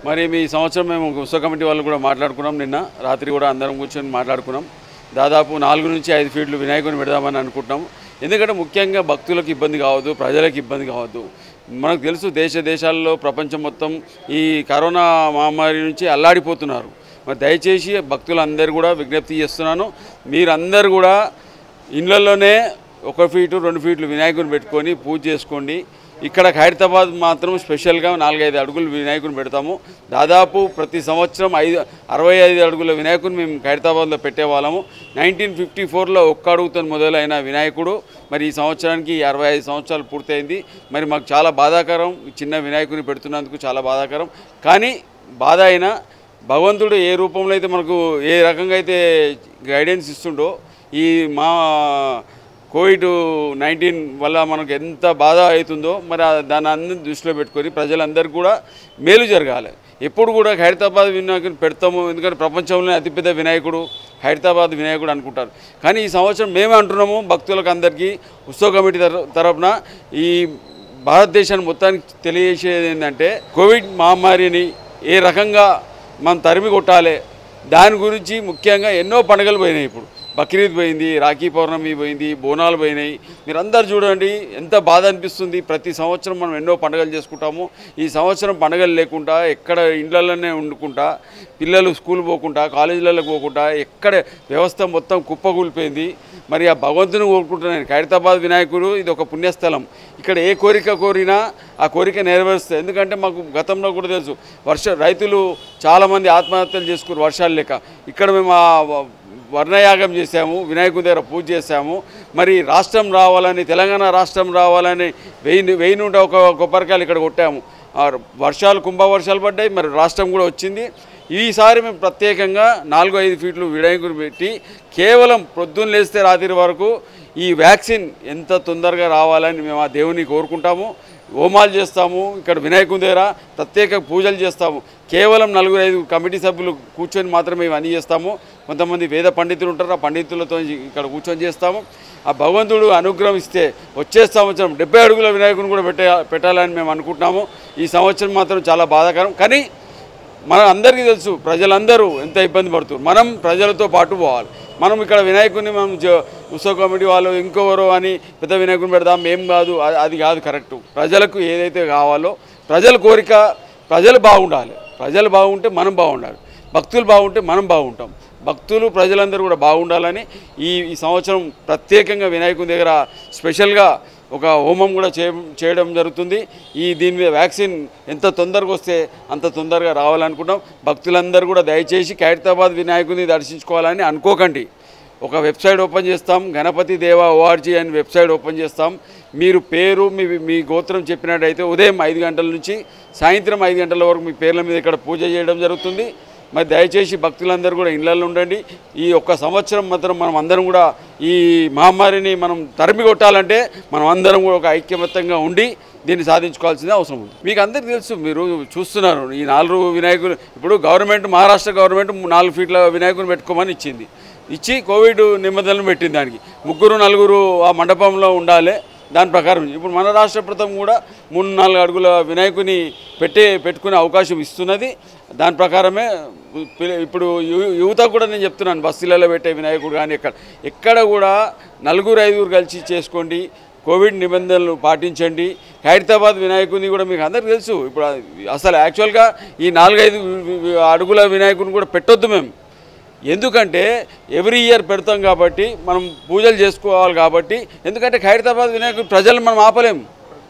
మరి మీ సంవత్సరం మేము ఉత్సవ కమిటీ వాళ్ళు కూడా మాట్లాడుకున్నాం నిన్న రాత్రి కూడా అందరం కూర్చొని మాట్లాడుకున్నాం దాదాపు నాలుగు నుంచి ఐదు ఫీట్లు వినాయకుని పెడదామని అనుకుంటున్నాం ఎందుకంటే ముఖ్యంగా భక్తులకు ఇబ్బంది కావద్దు ప్రజలకు ఇబ్బంది కావద్దు మనకు తెలుసు దేశ దేశాల్లో ప్రపంచం మొత్తం ఈ కరోనా మహమ్మారి నుంచి అల్లాడిపోతున్నారు మరి దయచేసి భక్తులందరూ కూడా విజ్ఞప్తి చేస్తున్నాను మీరందరూ కూడా ఇళ్ళల్లోనే ఒక ఫీటు రెండు ఫీట్లు వినాయకుని పెట్టుకొని పూజ చేసుకోండి ఇక్కడ ఖైరతాబాద్ మాత్రం స్పెషల్గా నాలుగైదు అడుగులు వినాయకుని పెడతాము దాదాపు ప్రతి సంవత్సరం ఐదు అరవై ఐదు అడుగుల వినాయకుని మేము ఖైరతాబాద్లో పెట్టేవాళ్ళము నైన్టీన్ ఫిఫ్టీ ఫోర్లో ఒక్క అడుగుతో మొదలైన వినాయకుడు మరి ఈ సంవత్సరానికి అరవై ఐదు సంవత్సరాలు పూర్తయింది మరి మాకు చాలా బాధాకరం ఈ చిన్న వినాయకుని పెడుతున్నందుకు చాలా బాధాకరం కానీ బాధ అయినా భగవంతుడు ఏ రూపంలో అయితే మనకు ఏ రకంగా అయితే గైడెన్స్ ఇస్తుండో ఈ మా కోవిడ్ నైన్టీన్ వల్ల మనకు ఎంత బాధ అవుతుందో మరి ఆ- దాన్ని అందరిని దృష్టిలో పెట్టుకొని ప్రజలందరికీ కూడా మేలు జరగాలి ఎప్పుడు కూడా హైదరాబాద్ వినాయకుని పెడతాము ఎందుకంటే ప్రపంచంలోనే అతిపెద్ద వినాయకుడు హైదరాబాద్ వినాయకుడు అనుకుంటారు కానీ ఈ సంవత్సరం మేమే అంటున్నాము భక్తులకు అందరికీ ఉత్సవ కమిటీ తర- తరపున ఈ భారతదేశాన్ని మొత్తానికి తెలియజేసేది ఏంటంటే కోవిడ్ మహమ్మారిని ఏ రకంగా మనం తరిమి కొట్టాలి దాని గురించి ముఖ్యంగా ఎన్నో పండుగలు పోయినాయి ఇప్పుడు బక్రీద్ పోయింది రాఖీ పౌర్ణమి పోయింది బోనాలు పోయినాయి మీరందరూ చూడండి ఎంత బాధ అనిపిస్తుంది ప్రతి సంవత్సరం మనం ఎన్నో పండుగలు చేసుకుంటాము ఈ సంవత్సరం పండుగలు లేకుండా ఎక్కడ ఇండ్లలోనే వండుకుంటా పిల్లలు స్కూల్ పోకుండా కాలేజీలకు పోకుండా ఎక్కడ వ్యవస్థ మొత్తం కుప్పకూలిపోయింది మరి ఆ భగవంతుని కోరుకుంటున్నాను ఖైరతాబాద్ వినాయకుడు ఇది ఒక పుణ్యస్థలం ఇక్కడ ఏ కోరిక కోరినా ఆ కోరిక నెరవేరుస్తుంది ఎందుకంటే మాకు గతంలో కూడా తెలుసు వర్ష రైతులు చాలామంది ఆత్మహత్యలు చేసుకున్నారు వర్షాలు లేక ఇక్కడ మేము ఆ వ- వర్ణయాగం చేశాము వినాయకుడి దగ్గర పూజ చేశాము మరి రాష్ట్రం రావాలని తెలంగాణ రాష్ట్రం రావాలని వెయ్యి వెయ్యి నుండి ఒక కొబ్బరికాయలు ఇక్కడ కొట్టాము ఆ వర్షాలు కుంభ వర్షాలు పడ్డాయి మరి రాష్ట్రం కూడా వచ్చింది ఈసారి మేము ప్రత్యేకంగా నాలుగు ఐదు ఫీట్లు వినాయకుడు పెట్టి కేవలం ప్రొద్దున లేస్తే రాత్రి వరకు ఈ వ్యాక్సిన్ ఎంత తొందరగా రావాలని మేము ఆ దేవుని కోరుకుంటాము హోమాలు చేస్తాము ఇక్కడ వినాయకుని దగ్గర ప్రత్యేక పూజలు చేస్తాము కేవలం నలుగురు ఐదు కమిటీ సభ్యులు కూర్చొని మాత్రమే ఇవన్నీ చేస్తాము కొంతమంది వేద పండితులు ఉంటారు ఆ పండితులతో ఇక్కడ కూర్చొని చేస్తాము ఆ భగవంతుడు అనుగ్రహం ఇస్తే వచ్చే సంవత్సరం డెబ్బై అడుగుల వినాయకుని కూడా పెట్టే పెట్టాలని మేము అనుకుంటున్నాము ఈ సంవత్సరం మాత్రం చాలా బాధాకరం కానీ మన అందరికీ తెలుసు ప్రజలందరూ ఎంత ఇబ్బంది పడుతున్నారు మనం ప్రజలతో పాటు పోవాలి మనం ఇక్కడ వినాయకుడిని మనం జ- ఉత్సవ కమిటీ వాళ్ళు ఇంకొకరు అని పెద్ద వినాయకుడిని పెడదాం ఏం కాదు అది- అది కాదు కరెక్టు ప్రజలకు ఏదైతే కావాలో ప్రజల కోరిక ప్రజలు బాగుండాలి ప్రజలు బాగుంటే మనం బాగుండాలి భక్తులు బాగుంటే మనం బాగుంటాం భక్తులు ప్రజలందరూ కూడా బాగుండాలని ఈ ఈ సంవత్సరం ప్రత్యేకంగా వినాయకుని దగ్గర స్పెషల్గా ఒక హోమం కూడా చే చేయడం జరుగుతుంది ఈ దీని మీద వ్యాక్సిన్ ఎంత తొందరగా వస్తే అంత తొందరగా రావాలనుకుంటాం భక్తులందరూ కూడా దయచేసి ఖైరతాబాద్ వినాయకుని దర్శించుకోవాలని అనుకోకండి ఒక వెబ్సైట్ ఓపెన్ చేస్తాం గణపతి దేవ ఓఆర్జీ అని వెబ్సైట్ ఓపెన్ చేస్తాం మీరు పేరు మీ మీ గోత్రం చెప్పినట్టయితే ఉదయం ఐదు గంటల నుంచి సాయంత్రం ఐదు గంటల వరకు మీ పేర్ల మీద ఇక్కడ పూజ చేయడం జరుగుతుంది మరి దయచేసి భక్తులందరూ కూడా ఇళ్లలో ఉండండి ఈ ఒక్క సంవత్సరం మాత్రం మనం అందరం కూడా ఈ మహమ్మారిని మనం తరిమి కొట్టాలంటే మనం అందరం కూడా ఒక ఐక్యమత్యంగా ఉండి దీన్ని సాధించుకోవాల్సిందే అవసరం ఉంది మీకు అందరికీ తెలుసు మీరు చూస్తున్నారు ఈ నాలుగు వినాయకులు ఇప్పుడు గవర్నమెంట్ మహారాష్ట్ర గవర్నమెంట్ నాలుగు ఫీట్ల వినాయకుని పెట్టుకోమని ఇచ్చింది ఇచ్చి కోవిడ్ నిబంధనలు పెట్టింది దానికి ముగ్గురు నలుగురు ఆ మండపంలో ఉండాలి దాని ప్రకారం ఇప్పుడు మన రాష్ట్ర ప్రభుత్వం కూడా మూడు నాలుగు అడుగుల వినాయకుని పెట్టే పెట్టుకునే అవకాశం ఇస్తున్నది దాని ప్రకారమే పిల్ల- ఇప్పుడు యు- యువత కూడా నేను చెప్తున్నాను బస్సులలో పెట్టే వినాయకుడు కానీ ఎక్కడ ఎక్కడ కూడా నలుగురు ఐదుగురు కలిసి చేసుకోండి కోవిడ్ నిబంధనలు పాటించండి హైదరాబాద్ వినాయకుని కూడా మీకు అందరికీ తెలుసు ఇప్పుడు అసలు యాక్చువల్గా ఈ నాలుగైదు వి- వి- అడుగుల వినాయకుని కూడా పెట్టొద్దు మేము ఎందుకంటే ఎవ్రీ ఇయర్ పెడతాం కాబట్టి మనం పూజలు చేసుకోవాలి కాబట్టి ఎందుకంటే ఖైరతాబాద్ వినాయకుడు ప్రజలను మనం ఆపలేము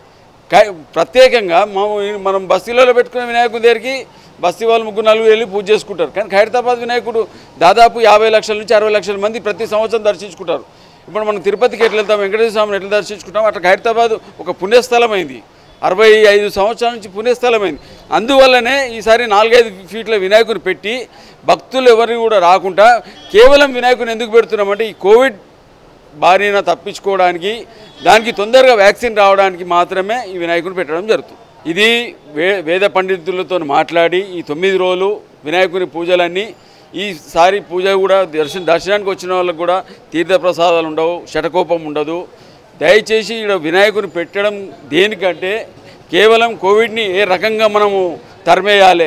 కా- ప్రత్యేకంగా మనం మనం బస్తీలలో పెట్టుకునే వినాయకుడి దగ్గరికి బస్తీ వాళ్ళు ముగ్గురు నలుగురు వెళ్ళి పూజ చేసుకుంటారు కానీ ఖైరతాబాద్ వినాయకుడు దాదాపు యాభై లక్షల నుంచి అరవై లక్షల మంది ప్రతి సంవత్సరం దర్శించుకుంటారు ఇప్పుడు మనం తిరుపతికి ఎట్లా వెళ్తాం వెంకటేశ్వర స్వామిని ఎట్లా దర్శించుకుంటాం అట్లా ఖైరతాబాద్ ఒక పుణ్యస్థలం అయింది అరవై ఐదు సంవత్సరాల నుంచి పుణ్యస్థలమైంది అందువల్లనే ఈసారి నాలుగైదు ఫీట్ల వినాయకుని పెట్టి భక్తులు ఎవరిని కూడా రాకుండా కేవలం వినాయకుని ఎందుకు పెడుతున్నామంటే ఈ కోవిడ్ బారిన తప్పించుకోవడానికి దానికి తొందరగా వ్యాక్సిన్ రావడానికి మాత్రమే ఈ వినాయకుని పెట్టడం జరుగుతుంది ఇది వే వేద పండితులతో మాట్లాడి ఈ తొమ్మిది రోజులు వినాయకుని పూజలన్నీ ఈసారి పూజ కూడా దర్శన దర్శనానికి వచ్చిన వాళ్ళకు కూడా తీర్థప్రసాదాలు ఉండవు శటకోపం ఉండదు దయచేసి ఇక్కడ వినాయకుని పెట్టడం దేనికంటే కేవలం కోవిడ్ని ఏ రకంగా మనము తరిమేయాలి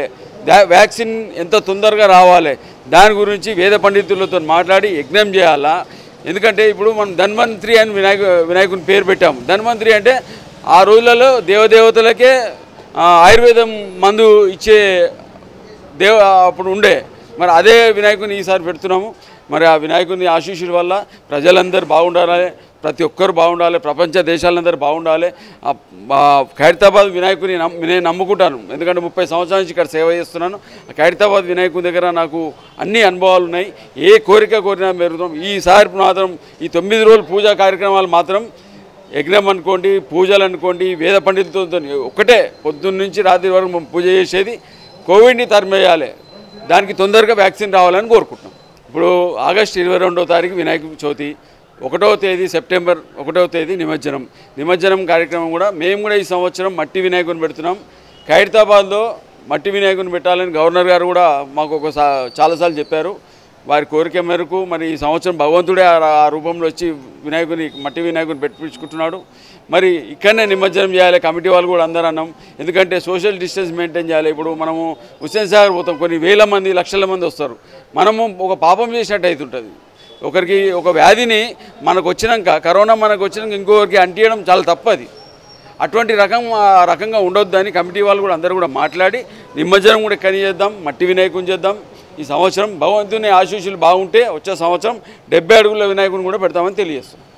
దా- వ్యాక్సిన్ ఎంత తొందరగా రావాలి దాని గురించి వేద పండితులతో మాట్లాడి యజ్ఞం చేయాలా ఎందుకంటే ఇప్పుడు మనం ధన్వంతరి అని వినాయక వినాయకుని పేరు పెట్టాము ధన్వంతరి అంటే ఆ రోజులలో దేవదేవతలకే ఆ, ఆయుర్వేదం మందు ఇచ్చే దేవ అప్పుడు ఉండే మరి అదే వినాయకుని ఈసారి పెడుతున్నాము మరి ఆ వినాయకుని ఆశీస్సుల వల్ల ప్రజలందరూ బాగుండాలి ప్రతి ఒక్కరు బాగుండాలి ప్రపంచ దేశాలందరూ బాగుండాలి ఆ, ఆ ఖైరతాబాద్ వినాయకుని నమ్- నేను నమ్ముకుంటాను ఎందుకంటే ముప్పై సంవత్సరాల నుంచి ఇక్కడ సేవ చేస్తున్నాను ఆ ఖైరతాబాద్ వినాయకుని దగ్గర నాకు అన్ని అనుభవాలు ఉన్నాయి ఏ కోరిక కోరినా మెరుగుతాం ఈసారి మాత్రం ఈ తొమ్మిది రోజులు పూజా కార్యక్రమాలు మాత్రం యజ్ఞం అనుకోండి పూజలు అనుకోండి వేద పండితులతో ఒక్కటే పొద్దున్న నుంచి రాత్రి వరకు మనం పూజ చేసేది కోవిడ్ని తరిమేయాలి దానికి తొందరగా వ్యాక్సిన్ రావాలని కోరుకుంటున్నాం ఇప్పుడు ఆగస్టు ఇరవై రెండవ తారీఖు వినాయక చవితి ఒకటవ తేదీ సెప్టెంబర్ ఒకటవ తేదీ నిమజ్జనం నిమజ్జనం కార్యక్రమం కూడా మేము కూడా ఈ సంవత్సరం మట్టి వినాయకుని పెడుతున్నాం ఖైరతాబాద్లో మట్టి వినాయకుని పెట్టాలని గవర్నర్ గారు కూడా మాకు ఒక చాలాసార్లు చెప్పారు వారి కోరిక మేరకు మరి ఈ సంవత్సరం భగవంతుడే ఆ ఆ రూపంలో వచ్చి వినాయకుని మట్టి వినాయకుని పెట్టించుకుంటున్నాడు మరి ఇక్కడనే నిమజ్జనం చేయాలి కమిటీ వాళ్ళు కూడా అందరూ అన్నాం ఎందుకంటే సోషల్ డిస్టెన్స్ మెయింటైన్ చేయాలి ఇప్పుడు మనము హుస్సేన్ సాగర్ పోతాం కొన్ని వేల మంది లక్షల మంది వస్తారు మనము ఒక పాపం చేసినట్టు అవుతుంటుంది ఒకరికి ఒక వ్యాధిని మనకు వచ్చినాక కరోనా మనకు వచ్చినాక ఇంకొకరికి అంటియడం చాలా తప్పది అటువంటి రకం ఆ రకంగా ఉండొద్దని కమిటీ వాళ్ళు కూడా అందరూ కూడా మాట్లాడి నిమజ్జనం కూడా ఎక్కడి చేద్దాం మట్టి వినాయకుని చేద్దాం ఈ సంవత్సరం భగవంతుని ఆశీస్సులు బాగుంటే వచ్చే సంవత్సరం డెబ్బై అడుగుల వినాయకుని కూడా పెడతామని తెలియజేస్తాం